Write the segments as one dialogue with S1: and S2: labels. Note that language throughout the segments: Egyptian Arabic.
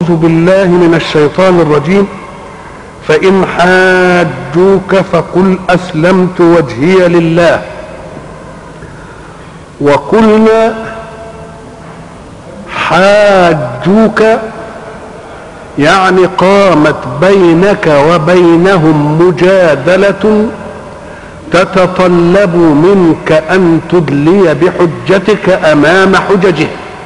S1: أعوذ بالله من الشيطان الرجيم فإن حاجوك فقل أسلمت وجهي لله وقلنا حاجوك يعني قامت بينك وبينهم مجادلة تتطلب منك أن تدلي بحجتك أمام حججه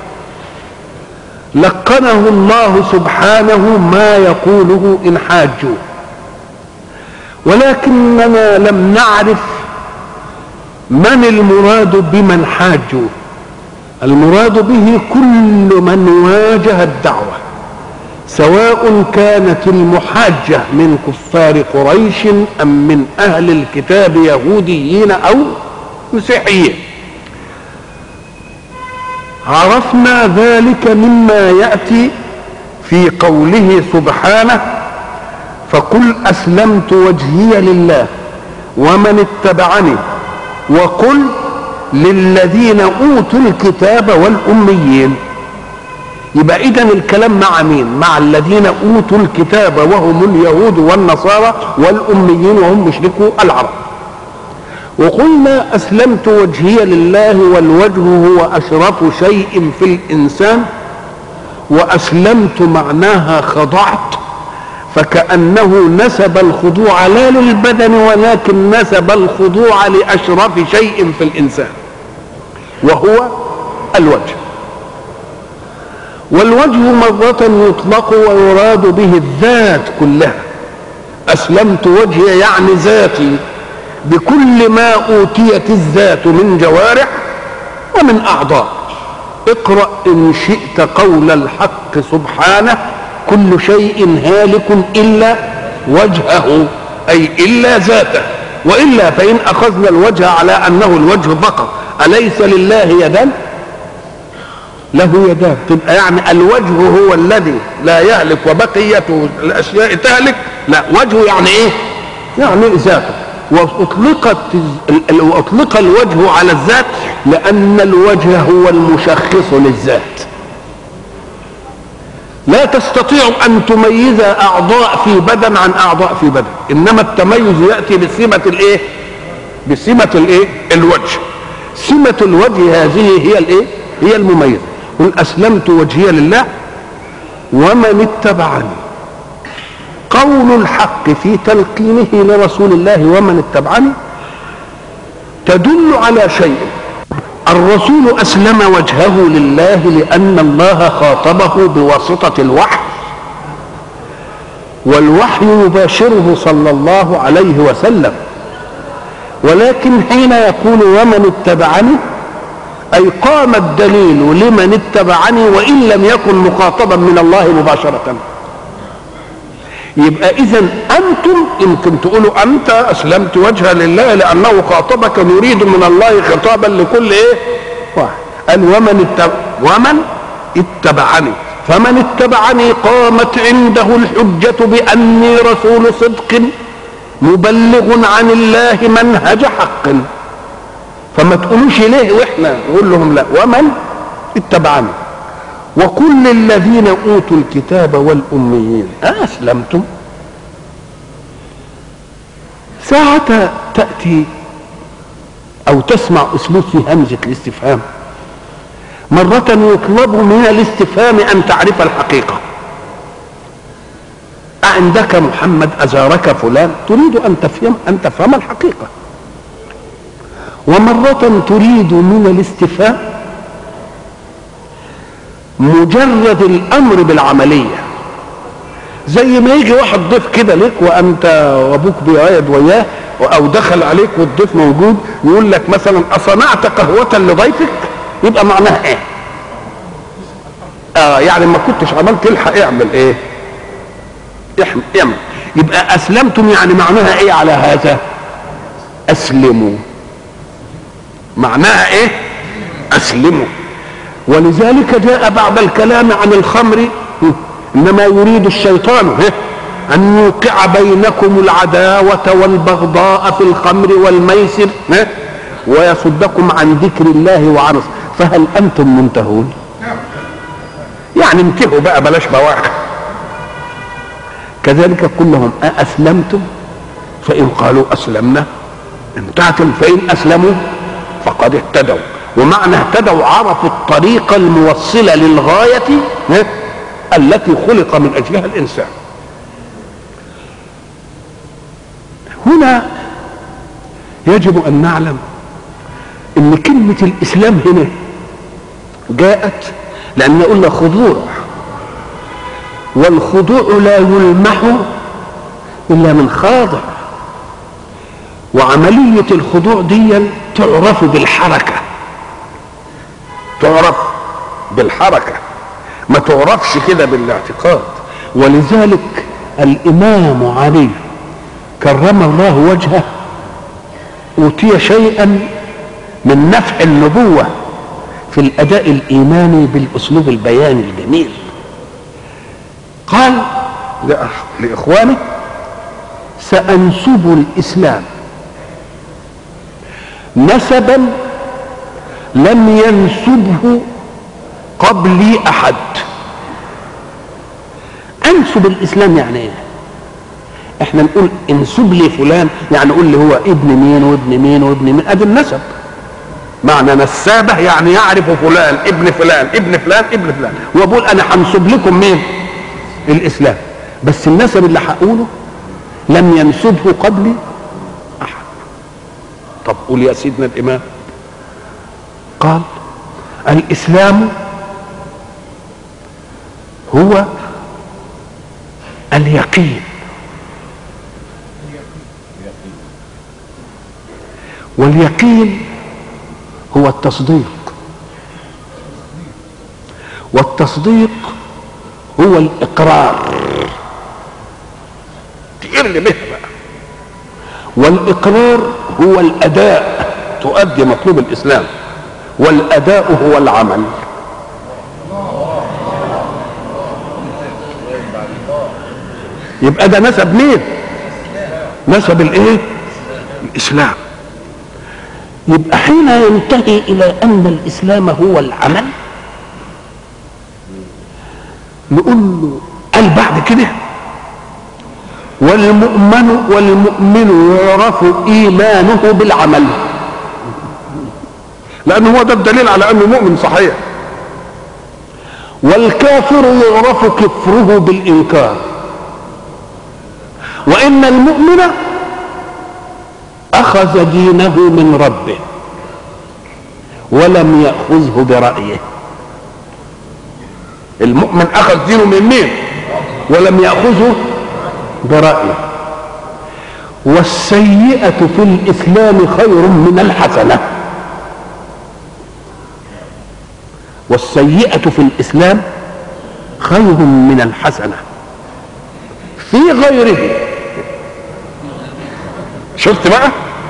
S1: لقنه الله سبحانه ما يقوله إن حاجوا ولكننا لم نعرف من المراد بمن حاجوا المراد به كل من واجه الدعوة سواء كانت المحاجة من كفار قريش أم من أهل الكتاب يهوديين أو مسيحيين عرفنا ذلك مما ياتي في قوله سبحانه فقل اسلمت وجهي لله ومن اتبعني وقل للذين اوتوا الكتاب والاميين يبقى اذا الكلام مع مين مع الذين اوتوا الكتاب وهم اليهود والنصارى والاميين وهم مشركو العرب وقلنا اسلمت وجهي لله والوجه هو اشرف شيء في الانسان واسلمت معناها خضعت فكانه نسب الخضوع لا للبدن ولكن نسب الخضوع لاشرف شيء في الانسان وهو الوجه والوجه مرة يطلق ويراد به الذات كلها أسلمت وجهي يعني ذاتي بكل ما أوتيت الذات من جوارح ومن أعضاء اقرأ إن شئت قول الحق سبحانه كل شيء هالك إلا وجهه أي إلا ذاته وإلا فإن أخذنا الوجه على أنه الوجه فقط أليس لله يدان له يدان تبقى يعني الوجه هو الذي لا يهلك وبقيته الأشياء تهلك لا وجهه يعني إيه يعني ذاته واطلقت واطلق الوجه على الذات لان الوجه هو المشخص للذات لا تستطيع ان تميز اعضاء في بدن عن اعضاء في بدن انما التميز ياتي بسمه الايه بسمه الايه الوجه سمه الوجه هذه هي الايه هي المميزه قل اسلمت وجهي لله ومن اتبعني قول الحق في تلقينه لرسول الله ومن اتبعني تدل على شيء الرسول اسلم وجهه لله لان الله خاطبه بواسطه الوحي والوحي يباشره صلى الله عليه وسلم ولكن حين يقول ومن اتبعني اي قام الدليل لمن اتبعني وان لم يكن مخاطبا من الله مباشره يبقى اذا انتم يمكن تقولوا انت اسلمت وجها لله لانه خاطبك يريد من الله خطابا لكل ايه واحد قال ومن اتبع ومن اتبعني فمن اتبعني قامت عنده الحجة بأني رسول صدق مبلغ عن الله منهج حق فما تقولوش ليه واحنا نقول لهم لا ومن اتبعني وكل الذين اوتوا الكتاب والاميين اسلمتم ساعة تأتي أو تسمع أسلوب في همزة الاستفهام مرة يطلب من الاستفهام أن تعرف الحقيقة أعندك محمد أزارك فلان تريد أن تفهم أن تفهم الحقيقة ومرة تريد من الاستفهام مجرد الامر بالعمليه زي ما يجي واحد ضيف كده لك وانت وابوك بيعيد وياه او دخل عليك والضيف موجود يقول لك مثلا اصنعت قهوه لضيفك يبقى معناها ايه اه يعني ما كنتش عملت الحق اعمل ايه اعمل يبقى اسلمتم يعني معناها ايه على هذا اسلموا معناها ايه اسلموا ولذلك جاء بعد الكلام عن الخمر انما يريد الشيطان ان يوقع بينكم العداوه والبغضاء في الخمر والميسر ويصدكم عن ذكر الله وعن فهل انتم منتهون يعني انتهوا بقى بلاش بواخر كذلك كلهم أسلمتم فإن قالوا أسلمنا انتهتم فإن أسلموا فقد اهتدوا ومعنى اهتدوا عرفوا الطريقة الموصلة للغاية التي خلق من أجلها الإنسان هنا يجب أن نعلم أن كلمة الإسلام هنا جاءت لأن قلنا خضوع والخضوع لا يلمح إلا من خاضع وعملية الخضوع دي تعرف بالحركة تعرف بالحركة ما تعرفش كده بالاعتقاد ولذلك الإمام علي كرم الله وجهه أوتي شيئا من نفع النبوة في الأداء الإيماني بالأسلوب البياني الجميل قال لإخوانه سأنسب الإسلام نسبا لم ينسبه قبلي أحد أنسب الإسلام يعني إيه؟ احنا نقول انسب لي فلان يعني قول لي هو ابن مين وابن مين وابن مين ادي النسب معنى نسابه يعني يعرف فلان ابن فلان ابن فلان ابن فلان وبقول انا هنسب لكم مين الاسلام بس النسب اللي هقوله لم ينسبه قبلي احد طب قول يا سيدنا الامام قال الاسلام هو اليقين واليقين هو التصديق والتصديق هو الاقرار تقر به بقى والاقرار هو الاداء تؤدي مطلوب الاسلام والاداء هو العمل يبقى ده نسب مين نسب الايه الاسلام يبقى حين ينتهي الى ان الاسلام هو العمل نقول له قال بعد كده والمؤمن والمؤمن يعرف ايمانه بالعمل لانه هو ده الدليل على انه مؤمن صحيح والكافر يعرف كفره بالانكار وان المؤمن اخذ دينه من ربه ولم ياخذه برايه المؤمن اخذ دينه من مين ولم ياخذه برايه والسيئه في الاسلام خير من الحسنه والسيئه في الاسلام خير من الحسنه في غيره شفت بقى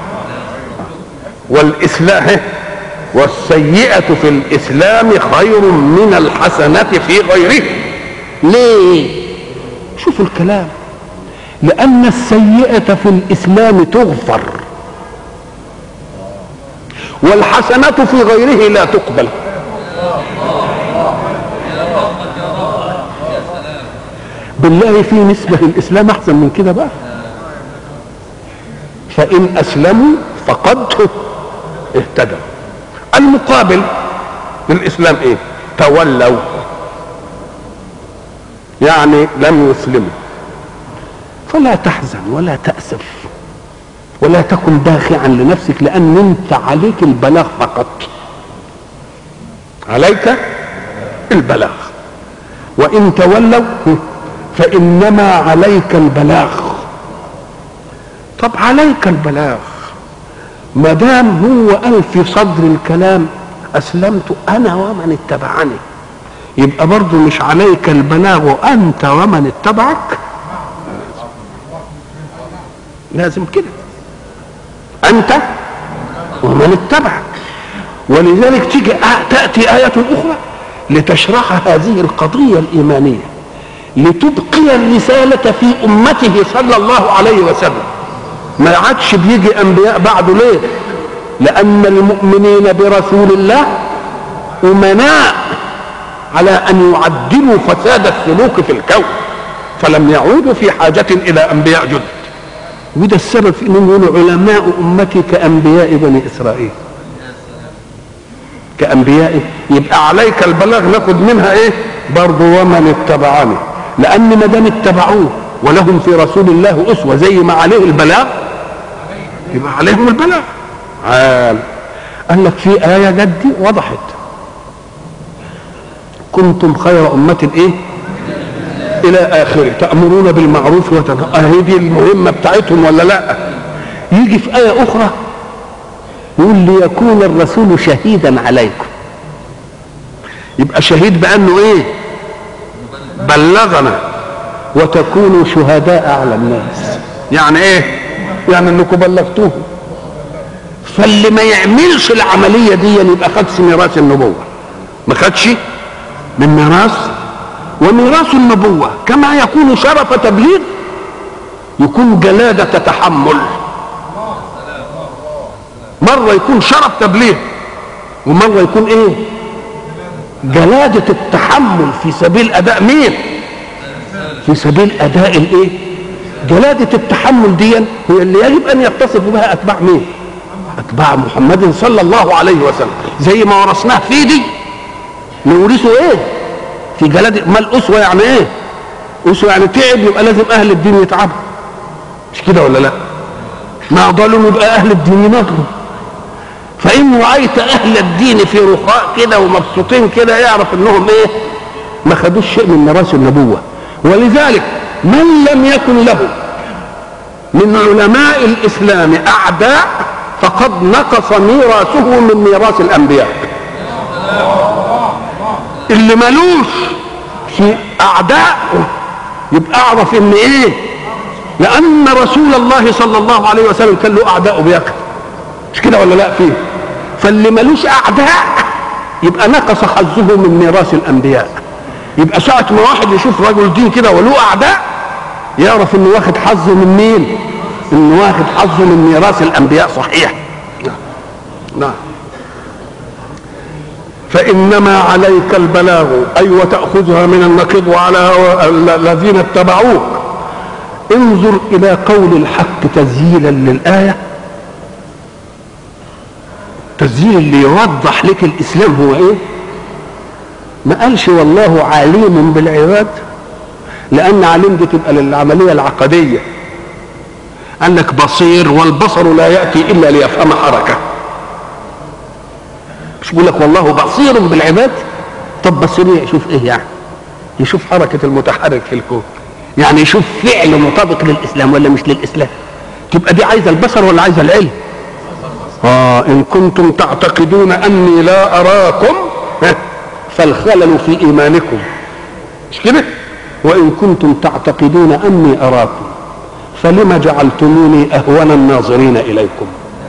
S1: والإسلام والسيئة في الإسلام خير من الحسنة في غيره ليه شوفوا الكلام لأن السيئة في الإسلام تغفر والحسنة في غيره لا تقبل بالله في نسبة الإسلام أحسن من كده بقى فإن أسلموا فقد اهتدوا المقابل للإسلام إيه تولوا يعني لم يسلموا فلا تحزن ولا تأسف ولا تكن داخعا لنفسك لأن أنت عليك البلاغ فقط عليك البلاغ وإن تولوا فإنما عليك البلاغ طب عليك البلاغ ما دام هو قال في صدر الكلام اسلمت انا ومن اتبعني يبقى برضه مش عليك البلاغ انت ومن اتبعك لازم كده انت ومن اتبعك ولذلك تيجي تاتي ايه اخرى لتشرح هذه القضيه الايمانيه لتبقي الرساله في امته صلى الله عليه وسلم ما عادش بيجي انبياء بعده ليه لان المؤمنين برسول الله امناء على ان يعدلوا فساد السلوك في الكون فلم يعودوا في حاجة إلى أنبياء جدد وده السبب في انهم يقولوا علماء امتي كانبياء بني اسرائيل كانبياء يبقى عليك البلاغ ناخد منها ايه برضه ومن اتبعني لان ما دام اتبعوه ولهم في رسول الله اسوه زي ما عليه البلاغ يبقى عليهم البلاغ عال قال لك في ايه جدي وضحت كنتم خير امه ايه الى اخره تامرون بالمعروف وتنهون اهي دي المهمه بتاعتهم ولا لا يجي في ايه اخرى يقول ليكون الرسول شهيدا عليكم يبقى شهيد بانه ايه بلغنا وتكونوا شهداء على الناس يعني ايه يعني انكم بلغتوه فاللي ما يعملش العمليه دي يبقى خدش ميراث النبوه ما خدش من ميراث وميراث النبوة كما يكون شرف تبليغ يكون جلادة تحمل مرة يكون شرف تبليغ ومرة يكون ايه جلادة التحمل في سبيل اداء مين في سبيل اداء الايه جلادة التحمل دي هي اللي يجب ان يتصف بها اتباع مين اتباع محمد صلى الله عليه وسلم زي ما ورثناه في دي نورثه ايه في جلاد ما الاسوه يعني ايه اسوه يعني تعب يبقى لازم اهل الدين يتعبوا مش كده ولا لا ما ضلوا يبقى اهل الدين ينضلوا فان رايت اهل الدين في رخاء كده ومبسوطين كده يعرف انهم ايه ما خدوش شيء من ميراث النبوه ولذلك من لم يكن له من علماء الاسلام اعداء فقد نقص ميراثه من ميراث الانبياء اللي ملوش في اعداء يبقى اعرف ان ايه لان رسول الله صلى الله عليه وسلم كان له اعداء بيقتل مش كده ولا لا فيه فاللي ملوش اعداء يبقى نقص حظه من ميراث الانبياء يبقى ساعة ما واحد يشوف رجل دين كده وله اعداء يعرف انه واخد حظه من مين انه واخد حظه من ميراث الانبياء صحيح نعم نعم فإنما عليك البلاغ أي أيوة وتأخذها من النقيض وعلى الذين اتبعوك انظر إلى قول الحق تسجيلا للآية تسجيل اللي يوضح لك الإسلام هو إيه ما قالش والله عليم بالعباد لأن عليم دي تبقى للعملية العقدية قال لك بصير والبصر لا يأتي إلا ليفهم حركة مش بيقول لك والله بصير بالعباد طب بصير يشوف ايه يعني يشوف حركة المتحرك في الكون يعني يشوف فعل مطابق للإسلام ولا مش للإسلام تبقى دي عايزة البصر ولا عايزة العلم آه إن كنتم تعتقدون أني لا أراكم فالخلل في إيمانكم مش كده وإن كنتم تعتقدون أني أراكم فلم جعلتموني أهون الناظرين إليكم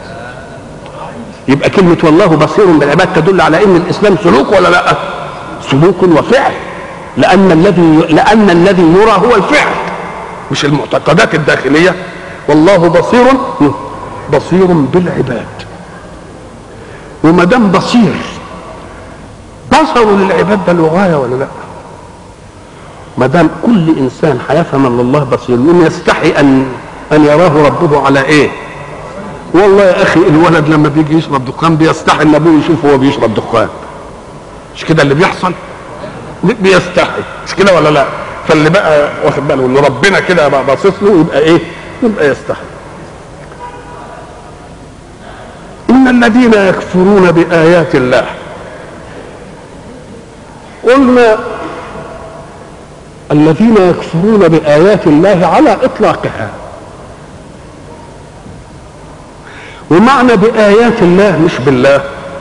S1: يبقى كلمة والله بصير بالعباد تدل على ان الاسلام سلوك ولا لا؟ سلوك وفعل لان الذي لان الذي يرى هو الفعل مش المعتقدات الداخلية والله بصير بصير بالعباد وما دام بصير بصره للعباد ده له غاية ولا لا؟ ما دام كل انسان هيفهم ان الله بصير يقوم يستحي ان ان يراه ربه على ايه؟ والله يا اخي الولد لما بيجي يشرب دخان بيستحي ان ابوه يشوفه وهو بيشرب دخان مش كده اللي بيحصل بيستحي مش كده ولا لا فاللي بقى واخد باله ان ربنا كده بقى باصص له يبقى ايه يبقى يستحي ان الذين يكفرون بايات الله قلنا الذين يكفرون بايات الله على اطلاقها ومعنى بآيات الله مش بالله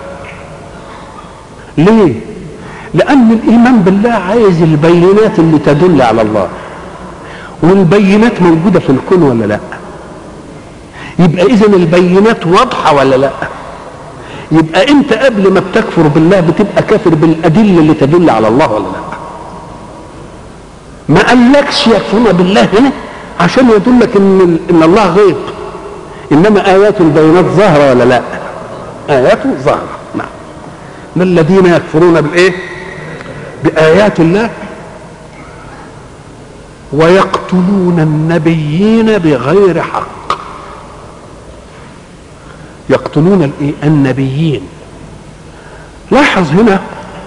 S1: ليه لأن الإيمان بالله عايز البينات اللي تدل على الله والبينات موجودة في الكون ولا لا يبقى إذا البينات واضحة ولا لا يبقى أنت قبل ما بتكفر بالله بتبقى كافر بالأدلة اللي تدل على الله ولا لا ما قالكش يكفرون بالله هنا عشان يدلك ان ان الله غيب انما ايات البينات ظاهره ولا لا ايات ظاهره نعم ان الذين يكفرون بالايه بايات الله ويقتلون النبيين بغير حق يقتلون الايه النبيين لاحظ هنا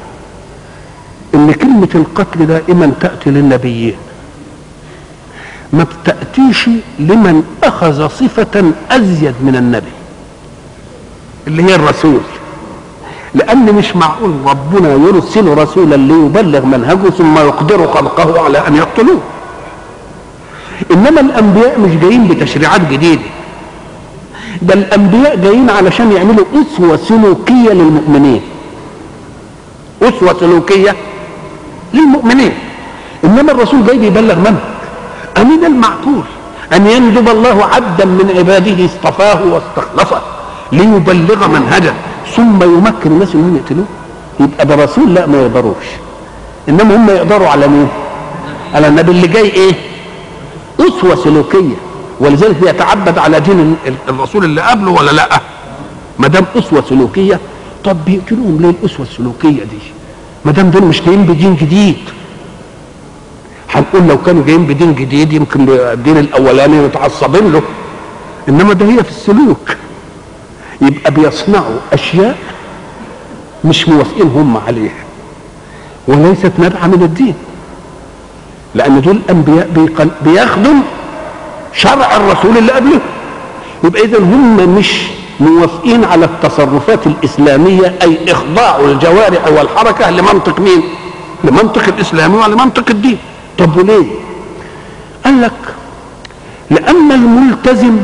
S1: ان كلمة القتل دائما تأتي للنبيين ما بتأتيش لمن أخذ صفة أزيد من النبي اللي هي الرسول لأن مش معقول ربنا يرسل رسولا ليبلغ منهجه ثم يقدر خلقه على أن يقتلوه إنما الأنبياء مش جايين بتشريعات جديدة ده الأنبياء جايين علشان يعملوا أسوة سلوكية للمؤمنين أسوة سلوكية للمؤمنين إنما الرسول جاي بيبلغ منهج أمين المعقول أن يندب الله عبدا من عباده اصطفاه واستخلصه ليبلغ منهجه ثم يمكن الناس انهم يقتلوه يبقى ده رسول لا ما يقدروش انما هم يقدروا على مين؟ على النبي اللي جاي ايه؟ اسوه سلوكيه ولذلك بيتعبد على دين الرسول اللي قبله ولا لا؟ ما دام اسوه سلوكيه طب بيقتلوهم ليه الاسوه السلوكيه دي؟ ما دام دول مش جايين بدين جديد هنقول لو كانوا جايين بدين جديد يمكن الدين الاولاني متعصبين له انما ده هي في السلوك يبقى بيصنعوا اشياء مش موافقين هم عليها وليست نابعه من الدين لان دول انبياء بيقل بيخدم شرع الرسول اللي قبله يبقى اذا هم مش موافقين على التصرفات الاسلاميه اي اخضاع الجوارح والحركه لمنطق مين؟ لمنطق الاسلام ولمنطق الدين طب وليه؟ قال لك لان الملتزم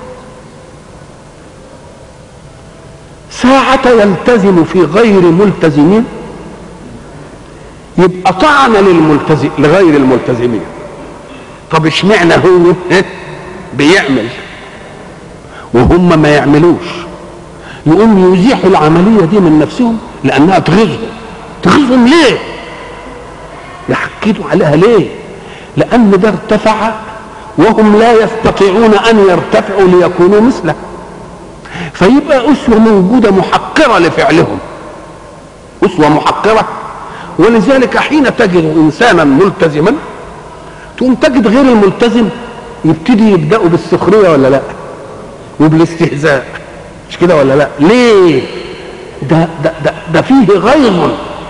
S1: ساعة يلتزم في غير ملتزمين يبقى طعن للملتزم لغير الملتزمين طب اشمعنى هو بيعمل وهم ما يعملوش يقوم يزيحوا العملية دي من نفسهم لأنها تغيظهم تغيظهم ليه؟ يحكدوا عليها ليه؟ لأن ده ارتفع وهم لا يستطيعون أن يرتفعوا ليكونوا مثله فيبقى أسوة موجودة محقرة لفعلهم أسوة محقرة ولذلك حين تجد إنسانا ملتزما تقوم تجد غير الملتزم يبتدي يبدأوا بالسخرية ولا لا وبالاستهزاء مش كده ولا لا ليه ده ده ده, ده فيه غيظ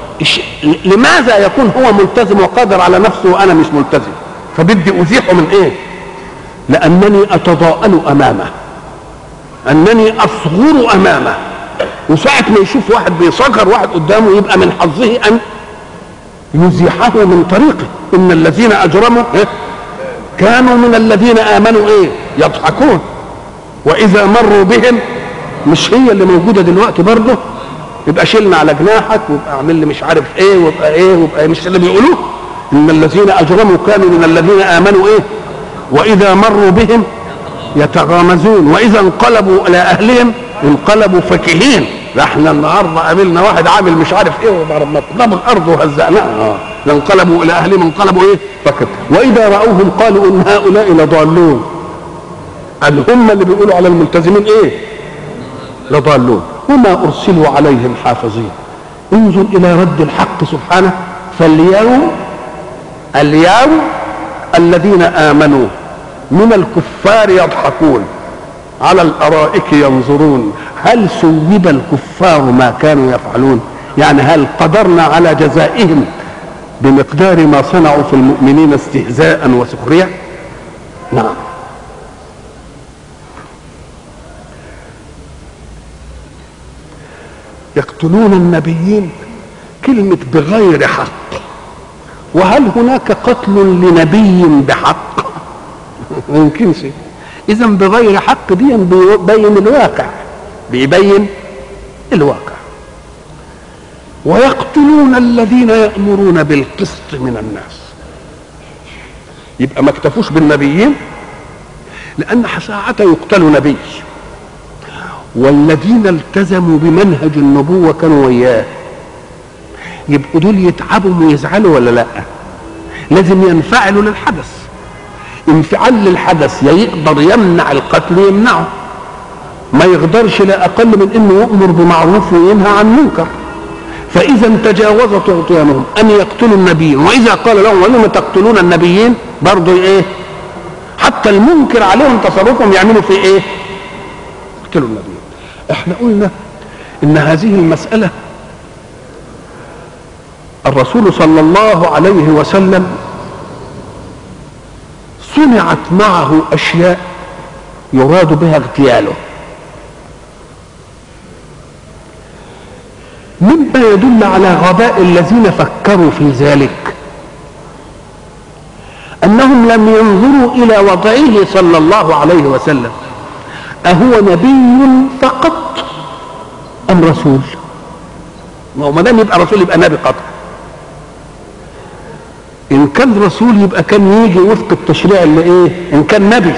S1: لماذا يكون هو ملتزم وقادر على نفسه وانا مش ملتزم فبدي ازيحه من ايه لانني اتضاءل امامه انني اصغر امامه وساعة ما يشوف واحد بيصغر واحد قدامه يبقى من حظه ان يزيحه من طريقه ان الذين اجرموا كانوا من الذين امنوا ايه يضحكون واذا مروا بهم مش هي اللي موجوده دلوقتي برضه يبقى شيلنا على جناحك ويبقى اعمل لي مش عارف ايه ويبقى ايه ويبقى مش اللي بيقولوه ان الذين اجرموا كانوا من الذين امنوا ايه واذا مروا بهم يتغامزون واذا انقلبوا الى اهلهم انقلبوا فكهين ده احنا النهارده قابلنا واحد عامل مش عارف ايه وضربنا الارض وهزقناها انقلبوا الى اهلهم انقلبوا ايه فكر واذا راوهم قالوا ان هؤلاء لضالون قال هم اللي بيقولوا على الملتزمين ايه لضالون وما ارسلوا عليهم حافظين انظر الى رد الحق سبحانه فاليوم اليوم الذين امنوا من الكفار يضحكون على الارائك ينظرون هل سوب الكفار ما كانوا يفعلون يعني هل قدرنا على جزائهم بمقدار ما صنعوا في المؤمنين استهزاء وسخريه نعم يقتلون النبيين كلمة بغير حق وهل هناك قتل لنبي بحق ما يمكنش إذا بغير حق دي بيبين الواقع بيبين الواقع ويقتلون الذين يأمرون بالقسط من الناس يبقى ما اكتفوش بالنبيين لأن ساعة يقتل نبي والذين التزموا بمنهج النبوة كانوا وياه يبقوا دول يتعبوا ويزعلوا ولا لا لازم ينفعلوا للحدث انفعال للحدث يا يقدر يمنع القتل يمنعه ما يقدرش لا اقل من انه يؤمر بمعروف وينهى عن منكر فإذا تجاوزت عصيانهم أن يقتلوا النبيين وإذا قال لهم ولم تقتلون النبيين برضه إيه حتى المنكر عليهم تصرفهم يعملوا في إيه يقتلوا النبيين احنا قلنا إن هذه المسألة الرسول صلى الله عليه وسلم صنعت معه أشياء يراد بها اغتياله مما يدل على غباء الذين فكروا في ذلك انهم لم ينظروا الى وضعه صلى الله عليه وسلم اهو نبي فقط ام رسول ما هو ما دام يبقى رسول يبقى نبي قطع ان كان رسول يبقى كان يجي وفق التشريع اللي ايه ان كان نبي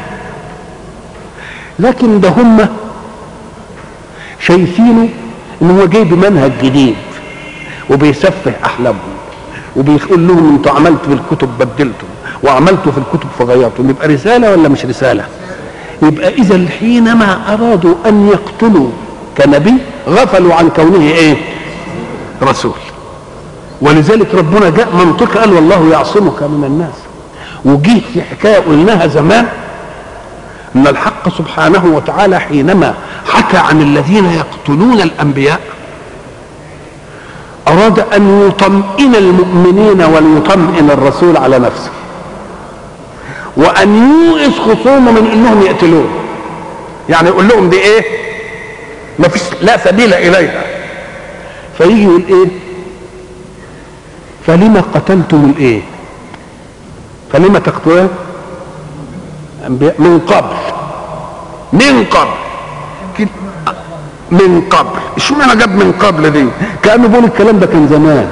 S1: لكن ده هم شايفينه ان هو جاي بمنهج جديد وبيسفه احلامهم وبيقول لهم انتوا عملتوا في الكتب بدلتم وعملتوا في الكتب فغيرتم يبقى رساله ولا مش رساله يبقى اذا حينما ارادوا ان يقتلوا كنبي غفلوا عن كونه ايه رسول ولذلك ربنا جاء منطق قال والله يعصمك من الناس وجيه في حكايه قلناها زمان ان الحق سبحانه وتعالى حينما حكى عن الذين يقتلون الانبياء اراد ان يطمئن المؤمنين وليطمئن الرسول على نفسه وان يوئس خصومه من انهم يقتلوه يعني يقول لهم دي ايه ما فيش لا سبيل اليها فيجي يقول ايه فلما قتلتم الايه فلما تقتلون أنبياء من قبل من قبل من قبل اشمعنى جاب من قبل دي كانه بيقول الكلام ده كان زمان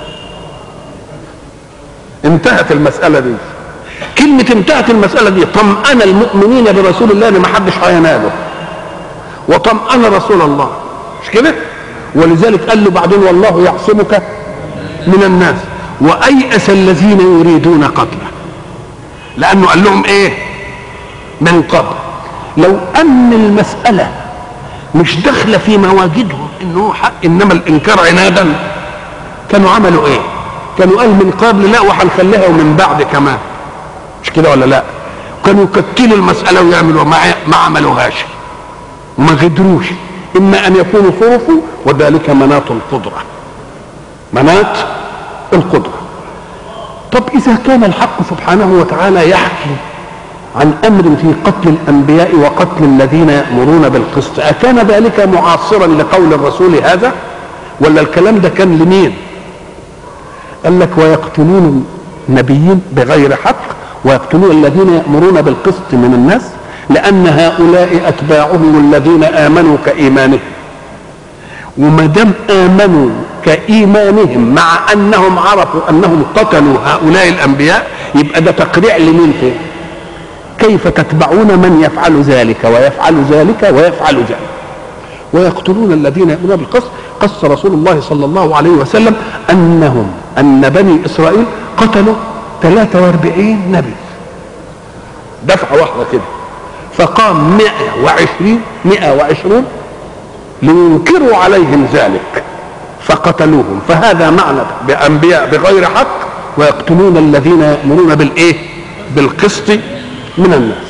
S1: انتهت المساله دي كلمه انتهت المساله دي طمأن المؤمنين برسول الله ان ما حدش هيناله وطمأن رسول الله مش كده ولذلك قال له بعدين والله يعصمك من الناس وأيأس الذين يريدون قتله لأنه قال لهم إيه من قبل لو أن المسألة مش داخلة في مواجدهم إنه حق إنما الإنكار عنادا كانوا عملوا إيه كانوا قال من قبل لا وهنخليها ومن بعد كمان مش كده ولا لا كانوا يكتلوا المسألة ويعملوا ما, ما عملوهاش وما غدروش إما أن يكونوا صرفوا وذلك مناط القدرة مناط القدرة طب إذا كان الحق سبحانه وتعالى يحكي عن أمر في قتل الأنبياء وقتل الذين يأمرون بالقسط أكان ذلك معاصرا لقول الرسول هذا ولا الكلام ده كان لمين قال لك ويقتلون النبيين بغير حق ويقتلون الذين يأمرون بالقسط من الناس لأن هؤلاء أتباعهم الذين آمنوا كإيمانهم وما دام آمنوا كإيمانهم مع أنهم عرفوا أنهم قتلوا هؤلاء الأنبياء يبقى ده تقريع لمين فيه كيف تتبعون من يفعل ذلك ويفعل ذلك ويفعل ذلك ويقتلون الذين يأمرون بالقسط قص رسول الله صلى الله عليه وسلم أنهم أن بني إسرائيل قتلوا 43 نبي دفعة واحدة كده فقام 120 120 لينكروا عليهم ذلك فقتلوهم فهذا معنى بأنبياء بغير حق ويقتلون الذين يأمرون بالإيه بالقسط من الناس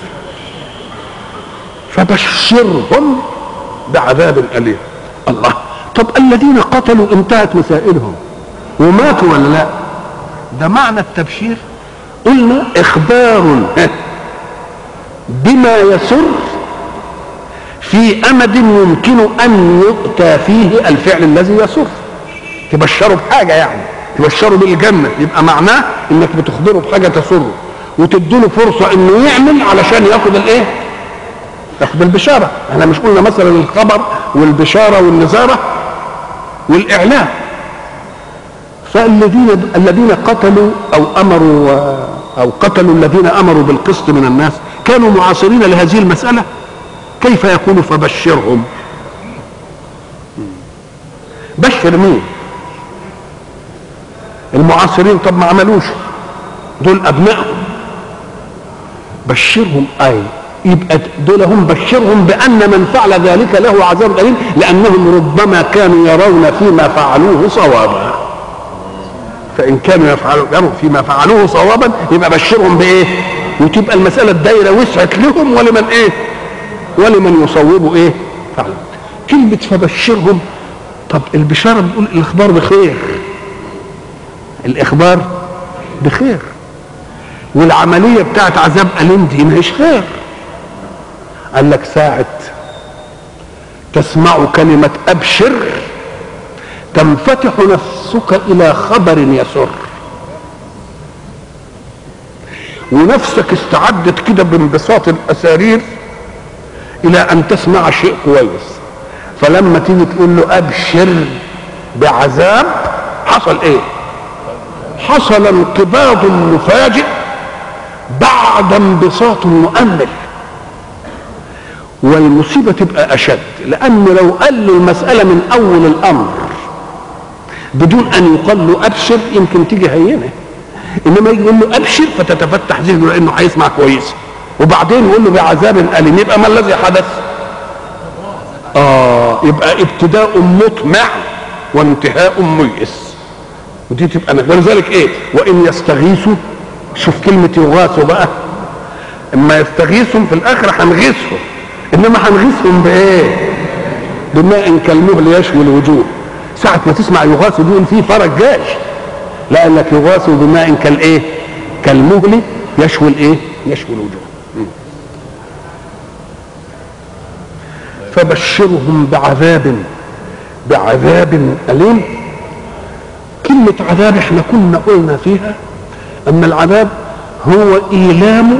S1: فبشرهم بعذاب أليم الله طب الذين قتلوا انتهت مسائلهم وماتوا ولا لا ده معنى التبشير قلنا إخبار بما يسر في امد يمكن ان يؤتى فيه الفعل الذي يسر تبشره بحاجه يعني تبشره بالجنه يبقى معناه انك بتخبره بحاجه تسره وتديله فرصه انه يعمل علشان ياخد الايه ياخد البشاره احنا مش قلنا مثلا الخبر والبشاره والنزاره والاعلام فالذين الذين قتلوا او امروا او قتلوا الذين امروا بالقسط من الناس كانوا معاصرين لهذه المساله كيف يكون فبشرهم بشر مين المعاصرين طب ما عملوش دول ابنائهم بشرهم اي يبقى دول هم بشرهم بان من فعل ذلك له عذاب اليم لانهم ربما كانوا يرون فيما فعلوه صوابا فان كانوا يفعلوا يروا فيما فعلوه صوابا يبقى بشرهم بايه وتبقى المساله الدايره وسعت لهم ولمن ايه ولمن يصوبوا ايه فعلا كلمه فبشرهم طب البشاره بتقول الاخبار بخير الاخبار بخير والعمليه بتاعت عذاب اليم دي مش خير قال لك ساعة تسمع كلمة أبشر تنفتح نفسك إلى خبر يسر ونفسك استعدت كده بانبساط الأسارير إلى أن تسمع شيء كويس فلما تيجي تقول له أبشر بعذاب حصل إيه؟ حصل انقباض مفاجئ بعد انبساط مؤمل والمصيبة تبقى أشد لأنه لو قال له المسألة من أول الأمر بدون أن يقال له أبشر يمكن تيجي هينة إنما يجي يقول له أبشر فتتفتح ذهنه لأنه هيسمع كويس وبعدين يقول له بعذاب أليم يبقى ما الذي حدث؟ آه يبقى ابتداء مطمع وانتهاء ميئس ودي تبقى ولذلك إيه؟ وإن يستغيثوا شوف كلمة يغاثوا بقى اما يستغيثهم في الاخره هنغيثهم انما هنغيثهم بايه بماء كالمهل يشوي الوجوه ساعة ما تسمع يغاث دون في فرج جاي لا قال لك يغاث بماء كالايه كالمهل يشوي الايه يشوي الوجوه فبشرهم بعذاب بعذاب أليم كلمة عذاب احنا كنا قلنا فيها أن العذاب هو إيلام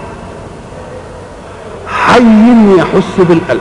S1: حي يحس بالألم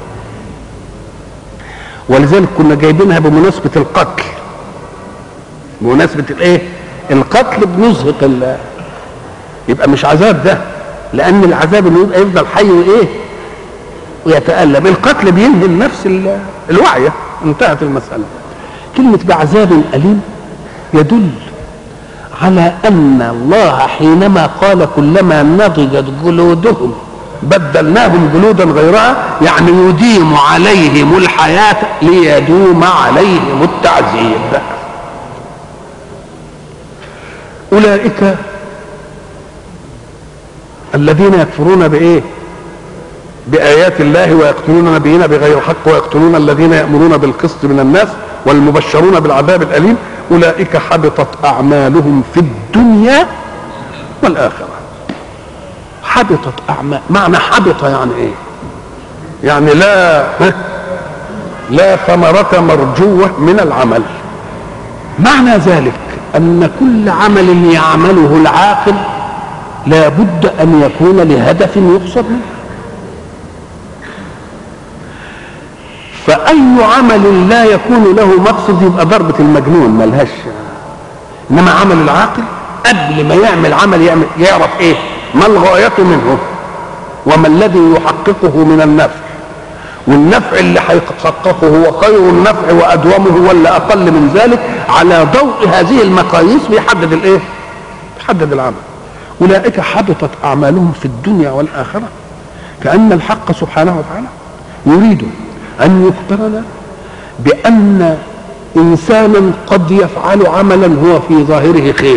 S1: ولذلك كنا جايبينها بمناسبة القتل بمناسبة الايه القتل بنزهق ال يبقى مش عذاب ده لأن العذاب اللي يبقى يفضل حي وإيه ويتألم القتل بينهي النفس الواعية انتهت المسألة كلمة بعذاب أليم يدل على أن الله حينما قال كلما نضجت جلودهم بدلناهم جلودا غيرها يعني يديم عليهم الحياة ليدوم عليهم التعذيب أولئك الذين يكفرون بإيه بآيات الله ويقتلون نبينا بغير حق ويقتلون الذين يأمرون بالقسط من الناس والمبشرون بالعذاب الأليم أولئك حبطت أعمالهم في الدنيا والآخرة حبطت أعمال معنى حبط يعني إيه يعني لا لا ثمرة مرجوة من العمل معنى ذلك أن كل عمل يعمله العاقل لا بد أن يكون لهدف يقصد منه فأي عمل لا يكون له مقصد يبقى ضربة المجنون ملهاش إنما عمل العاقل قبل ما يعمل عمل يعمل يعرف إيه ما الغاية منه وما الذي يحققه من النفع والنفع اللي هيحققه هو خير النفع وأدومه ولا أقل من ذلك على ضوء هذه المقاييس بيحدد الإيه؟ بيحدد العمل أولئك حبطت أعمالهم في الدنيا والآخرة كأن الحق سبحانه وتعالى يريد أن يخبرنا بأن إنسانا قد يفعل عملا هو في ظاهره خير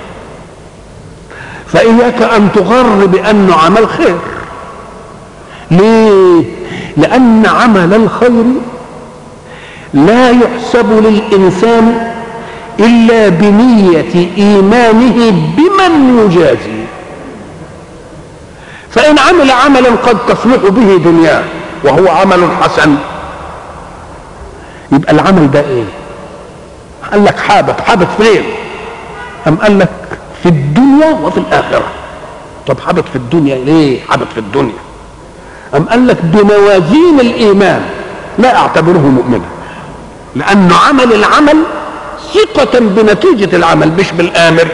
S1: فإياك أن تغر بأنه عمل خير ليه؟ لأن عمل الخير لا يحسب للإنسان إلا بنية إيمانه بمن يجازي فإن عمل عملا قد تصلح به دنياه وهو عمل حسن يبقى العمل ده ايه قال لك حابط حابط فين أم قال لك في الدنيا وفي الآخرة طب حابط في الدنيا ليه حابط في الدنيا أم قال لك بموازين الإيمان لا أعتبره مؤمنا لأنه عمل العمل ثقة بنتيجة العمل مش بالآمر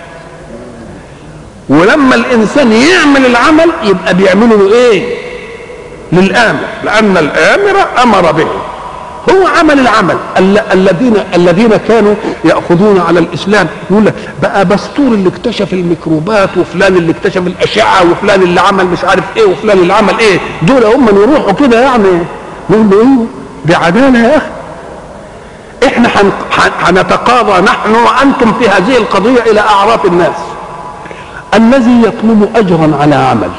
S1: ولما الإنسان يعمل العمل يبقى بيعمله له إيه للآمر لأن الآمر أمر به هو عمل العمل الذين الذين كانوا ياخذون على الاسلام يقول لك بقى بستور اللي اكتشف الميكروبات وفلان اللي اكتشف الاشعه وفلان اللي عمل مش عارف ايه وفلان اللي عمل ايه دول هم يروحوا كده يعني نقول له ايه بعداله يا اخي احنا هنتقاضى نحن وانتم في هذه القضيه الى اعراف الناس الذي يطلب اجرا على عمل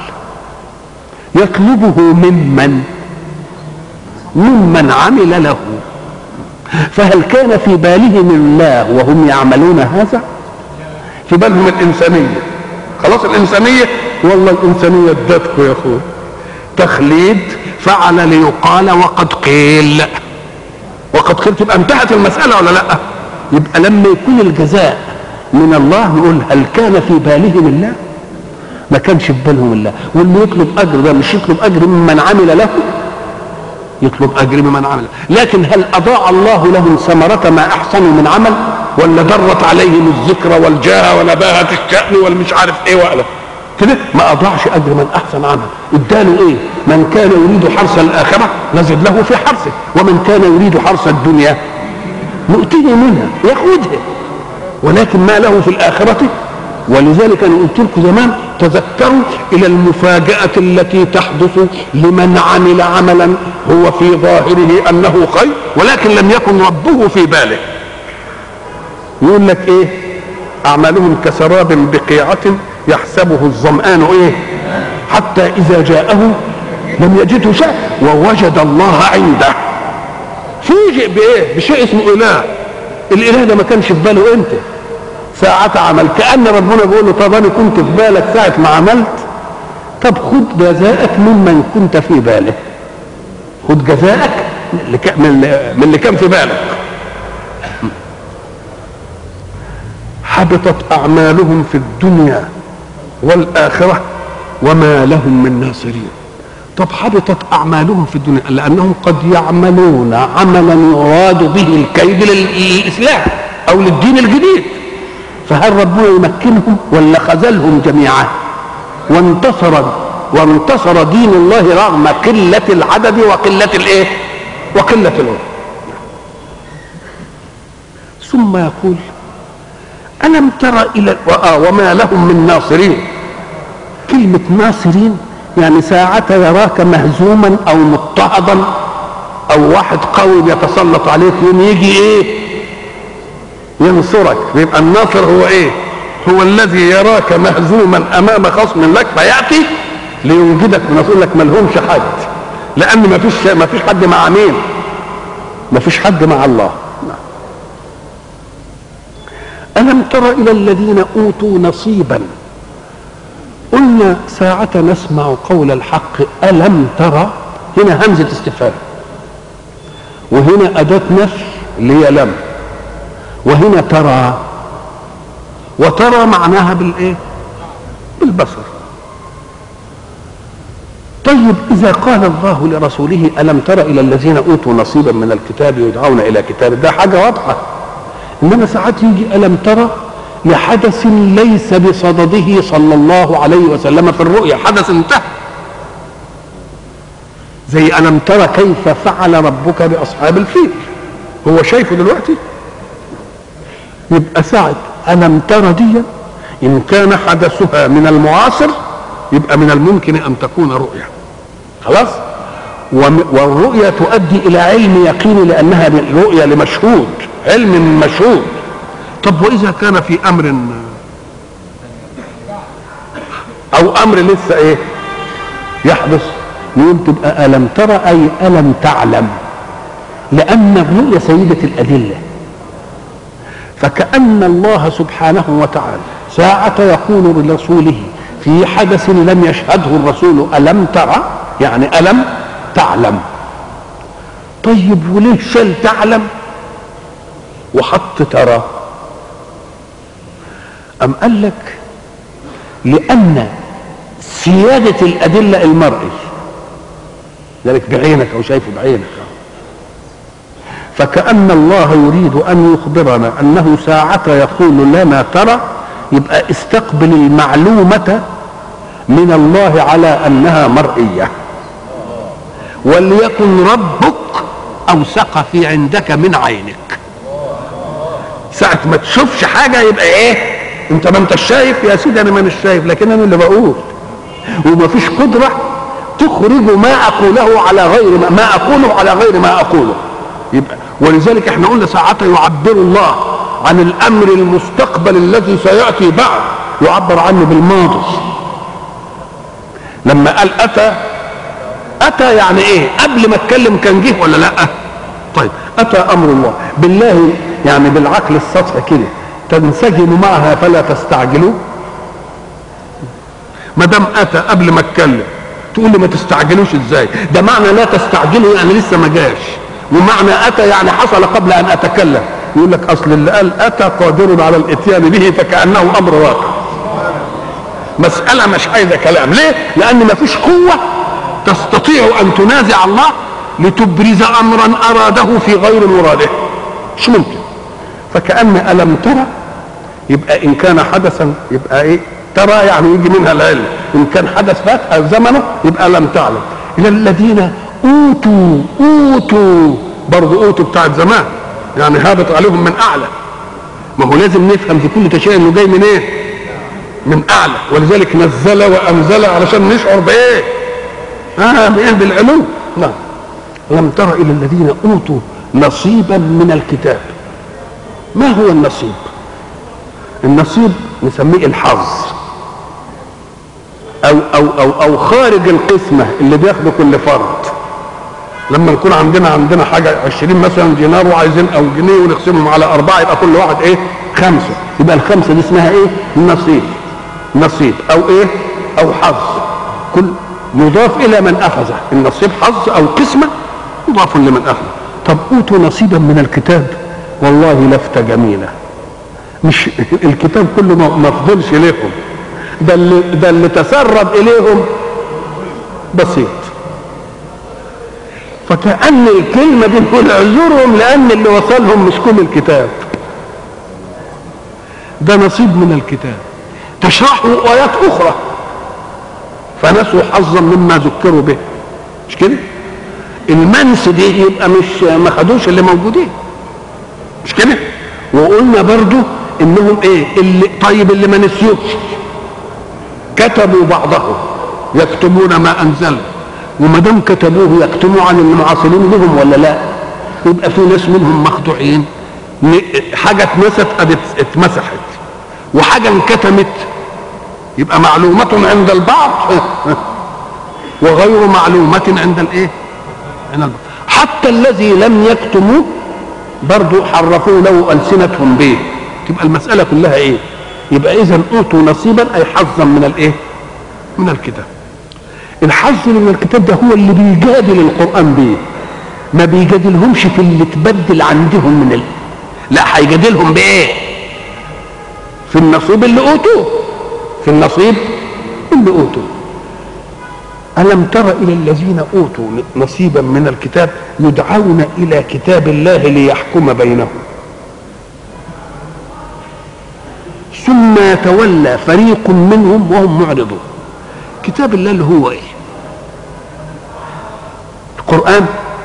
S1: يطلبه ممن ممن عمل له فهل كان في بالهم الله وهم يعملون هذا في بالهم الإنسانية خلاص الإنسانية والله الإنسانية ادتكم يا أخوي تخليد فعل ليقال وقد قيل وقد قيل تبقى انتهت المسألة ولا لا يبقى لما يكون الجزاء من الله نقول هل كان في بالهم الله ما كانش في بالهم الله واللي يطلب أجر ده مش يطلب أجر ممن عمل له يطلب اجر بمن عمل لكن هل اضاع الله لهم ثمره ما احسنوا من عمل ولا ضرت عليهم الذكرى والجاه ونباهه الشان والمش عارف ايه وقال كده ما اضاعش اجر من احسن عمل اداله ايه من كان يريد حرث الاخره نزد له في حرثه ومن كان يريد حرث الدنيا نؤتيه منها ياخذها ولكن ما له في الاخره ولذلك انا قلت لكم زمان تذكروا الى المفاجاه التي تحدث لمن عمل عملا هو في ظاهره انه خير ولكن لم يكن ربه في باله يقول لك ايه اعمالهم كسراب بقيعه يحسبه الظمان ايه حتى اذا جاءه لم يجده شيء ووجد الله عنده فوجئ بايه بشيء اسمه اله الاله ده ما كانش في باله انت ساعة عمل كأن ربنا بيقول له طب أنا كنت في بالك ساعة ما عملت طب خد جزاءك ممن كنت في باله خد جزاءك من اللي كان في بالك حبطت أعمالهم في الدنيا والآخرة وما لهم من ناصرين طب حبطت أعمالهم في الدنيا لأنهم قد يعملون عملا يراد به الكيد للإسلام أو للدين الجديد فهل ربنا يمكنهم ولا خذلهم جميعا وانتصر وانتصر دين الله رغم قلة العدد وقلة الايه وقلة العدد ثم يقول ألم تر إلى وما لهم من ناصرين كلمة ناصرين يعني ساعة يراك مهزوما أو مضطهدا أو واحد قوي بيتسلط عليك يوم يجي إيه ينصرك يبقى الناصر هو ايه هو الذي يراك مهزوما امام خصم لك فياتي لينجدك من يقول لك ما لهمش حد لان ما فيش ما فيش حد مع مين ما فيش حد مع الله ألم تر إلى الذين أوتوا نصيبا قلنا ساعة نسمع قول الحق ألم ترى هنا همزة استفهام وهنا أداة نفي اللي هي لم وهنا ترى وترى معناها بالايه بالبصر طيب اذا قال الله لرسوله الم تر الى الذين اوتوا نصيبا من الكتاب يدعون الى كتاب ده حاجه واضحه انما ساعات يجي الم ترى لحدث ليس بصدده صلى الله عليه وسلم في الرؤيا حدث انتهى زي الم ترى كيف فعل ربك باصحاب الفيل هو شايفه دلوقتي يبقى ساعة ألم ترى دي إن كان حدثها من المعاصر يبقى من الممكن أن تكون رؤيا خلاص والرؤيا تؤدي إلى علم يقين لأنها رؤيا لمشهود علم مشهود طب وإذا كان في أمر أو أمر لسه إيه يحدث نقول تبقى ألم ترى أي ألم تعلم لأن الرؤيا سيدة الأدلة فكأن الله سبحانه وتعالى ساعة يقول لرسوله في حدث لم يشهده الرسول ألم ترى يعني ألم تعلم طيب وليه شل تعلم وحط ترى أم قال لك لأن سيادة الأدلة المرئي ذلك بعينك أو شايفه بعينك فكأن الله يريد أن يخبرنا أنه ساعة يقول لنا ترى يبقى استقبل المعلومة من الله على أنها مرئية وليكن ربك اوثق في عندك من عينك ساعة ما تشوفش حاجة يبقى ايه انت ما انت شايف يا سيدي انا ما مش شايف لكن انا اللي بقول وما فيش قدرة تخرج ما اقوله على غير ما, ما اقوله على غير ما اقوله يبقى ولذلك احنا قلنا ساعتها يعبر الله عن الامر المستقبل الذي سياتي بعد يعبر عنه بالماضي لما قال اتى اتى يعني ايه قبل ما اتكلم كان جه ولا لا طيب اتى امر الله بالله يعني بالعقل السطحي كده تنسجم معها فلا تستعجلوا ما دام اتى قبل ما اتكلم تقول لي ما تستعجلوش ازاي ده معنى لا تستعجلوا يعني لسه ما جاش ومعنى اتى يعني حصل قبل ان اتكلم يقول لك اصل اللي قال اتى قادر على الاتيان به فكانه امر واقع مساله مش عايزه كلام ليه لان ما فيش قوه تستطيع ان تنازع الله لتبرز امرا اراده في غير مراده مش ممكن فكأن ألم ترى يبقى إن كان حدثا يبقى إيه ترى يعني يجي منها العلم إن كان حدث فات زمنه يبقى لم تعلم إلى الذين أوتوا أوتوا برضه أوتوا بتاعت زمان يعني هابط عليهم من أعلى ما هو لازم نفهم في كل تشريع إنه جاي من إيه؟ من أعلى ولذلك نزل وأنزل علشان نشعر بإيه؟ آه بإيه بالعلو نعم لم تر إلى الذين أوتوا نصيبا من الكتاب ما هو النصيب النصيب نسميه الحظ او او او او خارج القسمه اللي بياخده كل فرد لما نكون عندنا عندنا حاجه 20 مثلا دينار وعايزين او جنيه ونقسمهم على اربعه يبقى كل واحد ايه؟ خمسه يبقى الخمسه دي اسمها ايه؟ نصيب نصيب او ايه؟ او حظ كل يضاف الى من اخذه النصيب حظ او قسمه يضاف لمن اخذه طب اوتوا نصيبا من الكتاب والله لفتة جميلة مش الكتاب كله ما فضلش لهم ده اللي ده اللي تسرب اليهم بسيط فكأن الكلمة دي نقول اعذرهم لأن اللي وصلهم مش كل الكتاب ده نصيب من الكتاب تشرحه آيات أخرى فنسوا حظا مما ذكروا به مش كده؟ المنس دي يبقى مش ما خدوش اللي موجودين مش كده وقلنا برضو انهم ايه اللي طيب اللي ما نسيوش كتبوا بعضهم يكتبون ما انزل وما دام كتبوه يكتبوا عن المعاصرين لهم ولا لا يبقى في ناس منهم مخدوعين حاجه اتنست قد اتمسحت وحاجه انكتمت يبقى معلومة عند البعض وغير معلومة عند الايه؟ عند البعض حتى الذي لم يكتموه برضو حرفوا له ألسنتهم به تبقى المسألة كلها ايه يبقى إذا أوتوا نصيبا أي حظا من الايه من الكتاب الحظ من الكتاب ده هو اللي بيجادل القرآن به ما بيجادلهمش في اللي تبدل عندهم من ال... لا هيجادلهم بايه في النصيب اللي اوتوه في النصيب اللي اوتوه ألم تر إلى الذين أوتوا نصيبا من الكتاب يدعون إلى كتاب الله ليحكم بينهم ثم يتولى فريق منهم وهم معرضون كتاب الله اللي هو إيه القرآن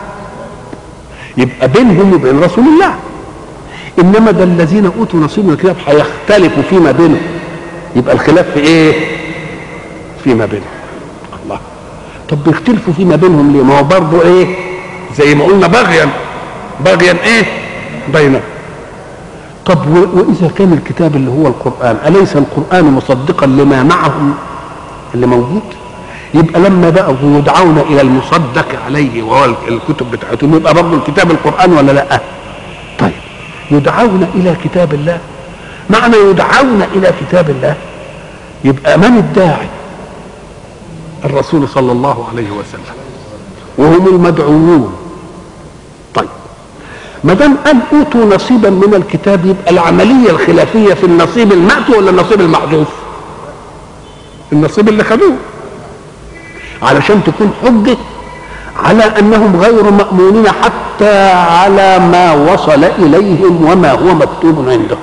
S1: يبقى بينهم وبين رسول الله إنما ده الذين أوتوا نصيب من الكتاب هيختلفوا فيما بينهم يبقى الخلاف في إيه فيما بينهم الله طب بيختلفوا فيما بينهم ليه ما هو برضه ايه زي ما قلنا بغيا بغيا ايه بينهم طب واذا كان الكتاب اللي هو القران اليس القران مصدقا لما معهم اللي موجود يبقى لما بقوا يدعون الى المصدق عليه وهو الكتب بتاعتهم يبقى برضه الكتاب القران ولا لا طيب يدعون الى كتاب الله معنى يدعون الى كتاب الله يبقى من الداعي الرسول صلى الله عليه وسلم وهم المدعوون طيب ما دام قال اوتوا نصيبا من الكتاب يبقى العمليه الخلافيه في النصيب المأتي ولا النصيب المحذوف؟ النصيب اللي خدوه علشان تكون حجه على انهم غير مامونين حتى على ما وصل اليهم وما هو مكتوب عندهم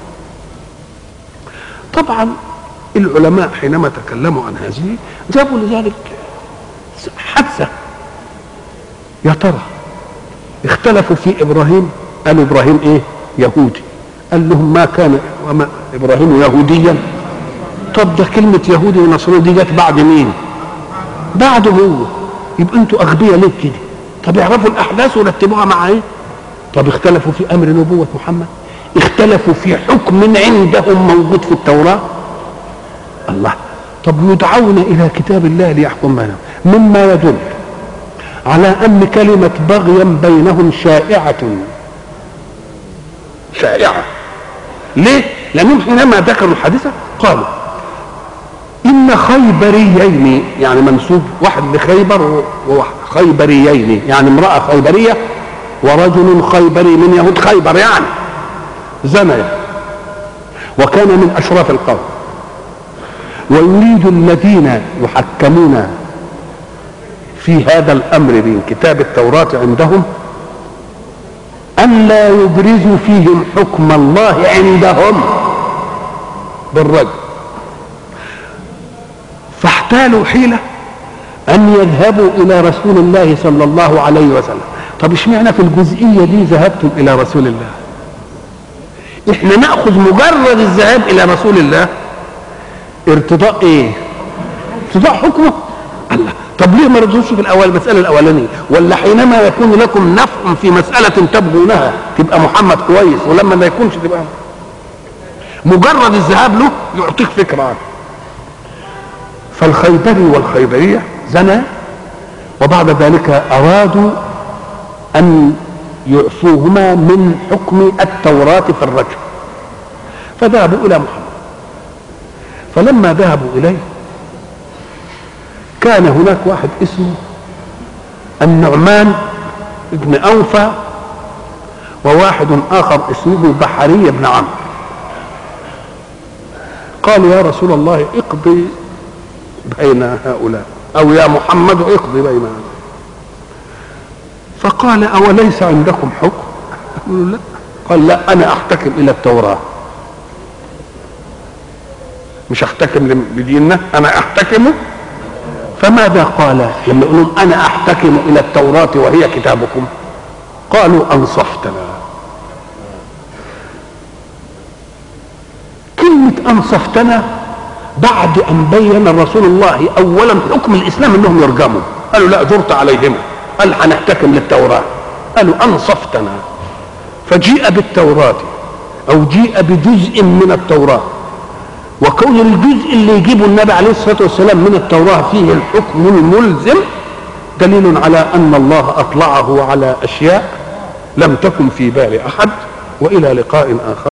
S1: طبعا العلماء حينما تكلموا عن هذه جابوا لذلك حادثة يا ترى اختلفوا في ابراهيم قالوا ابراهيم ايه يهودي قال لهم ما كان وما ابراهيم يهوديا طب ده كلمه يهودي ونصراني دي جت بعد مين بعده هو يبقى انتوا اغبياء ليه كده طب يعرفوا الاحداث ورتبوها مع ايه طب اختلفوا في امر نبوه محمد اختلفوا في حكم عندهم موجود في التوراه الله طب يدعون الى كتاب الله ليحكم بينهم مما يدل على ان كلمه بغيا بينهم شائعه شائعه ليه لانهم حينما ذكروا الحادثه قالوا ان خيبريين يعني منسوب واحد لخيبر وواحد خيبريين يعني امراه خيبريه ورجل خيبري من يهود خيبر يعني زنيا وكان من اشراف القوم ويريد الذين يحكمون في هذا الامر من كتاب التوراه عندهم ان لا يبرزوا فيهم حكم الله عندهم بالرجل فاحتالوا حيله ان يذهبوا الى رسول الله صلى الله عليه وسلم طب اشمعنى في الجزئيه دي ذهبتم الى رسول الله احنا ناخذ مجرد الذهاب الى رسول الله ارتضاء ايه ارتضاء حكمه الله طب ليه ما رضوش في الاول المساله الاولانيه ولا حينما يكون لكم نفع في مساله تبغونها تبقى محمد كويس ولما ما يكونش تبقى مجرد الذهاب له يعطيك فكره عنه فالخيبري والخيبريه زنا وبعد ذلك ارادوا ان يعفوهما من حكم التوراه في الرجل فذهبوا الى محمد فلما ذهبوا اليه كان هناك واحد اسمه النعمان ابن أوفى وواحد آخر اسمه بحري بن عمرو قالوا يا رسول الله اقضي بين هؤلاء أو يا محمد اقضي بين فقال أوليس عندكم حكم قالوا لا قال لا أنا أحتكم إلى التوراة مش أحتكم بديننا أنا أحتكم فماذا قال لما يقولون انا احتكم الى التوراه وهي كتابكم قالوا انصفتنا كلمة أنصفتنا بعد أن بين رسول الله أولا حكم الإسلام أنهم يرجموا قالوا لا جرت عليهم قال هنحتكم للتوراة قالوا أنصفتنا فجيء بالتوراة أو جيء بجزء من التوراة وكون الجزء اللي يجيبه النبي عليه الصلاه والسلام من التوراه فيه الحكم الملزم دليل على ان الله اطلعه على اشياء لم تكن في بال احد والى لقاء اخر